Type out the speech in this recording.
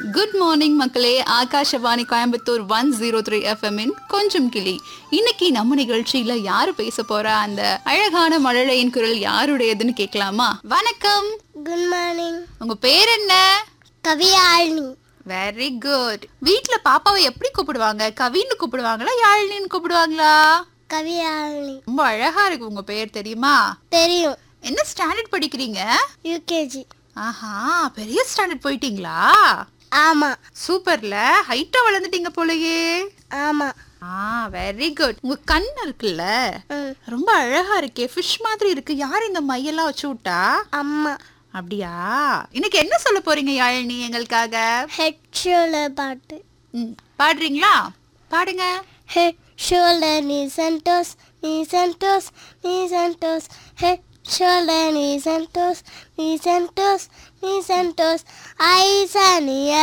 good morning மக்களே Akashvani Coimbatore one zero three எஃப்எம்மின் கொஞ்சம் கிளி இன்னைக்கு நம்ம நிகழ்ச்சியில யாரு பேச போறா அந்த அழகான மழலையின் குரல் யாருடையதுன்னு கேட்கலாமா வணக்கம் குட் மார்னிங் உங்க பேர் என்ன கவியாழினி வெரி குட் வீட்ல பாப்பாவை எப்படி கூப்பிடுவாங்க கவின்னு கூப்பிடுவாங்களா யாழினின்னு கூப்பிடுவாங்களா கவியாழினி ரொம்ப அழகா இருக்கு உங்க பேர் தெரியுமா தெரியும் என்ன ஸ்டாண்டர்ட் படிக்கிறீங்க யூகேஜி ஆஹா பெரிய ஸ்டாண்டர்ட் போயிட்டீங்களா ஆமா சூப்பர்ல ஹைட்டா வளர்ந்துட்டீங்க போலயே ஆமா ஆ வெரி குட் உங்க கண் இருக்குல்ல ம் ரொம்ப அழகா இருக்கே ஃபிஷ் மாதிரி இருக்கு யார் இந்த மையெல்லாம் வச்சு விட்டா அம்மா அப்படியா இன்னைக்கு என்ன சொல்ல போறீங்க யாழினி எங்களுக்காக ஹெட் ஷோல்டர் பாட்டு ம், பாடுறீங்களா பாடுங்க head shoulder knees and toes knees and toes knees and toes head shoulder knees and toes knees and toes knees and toes eyes and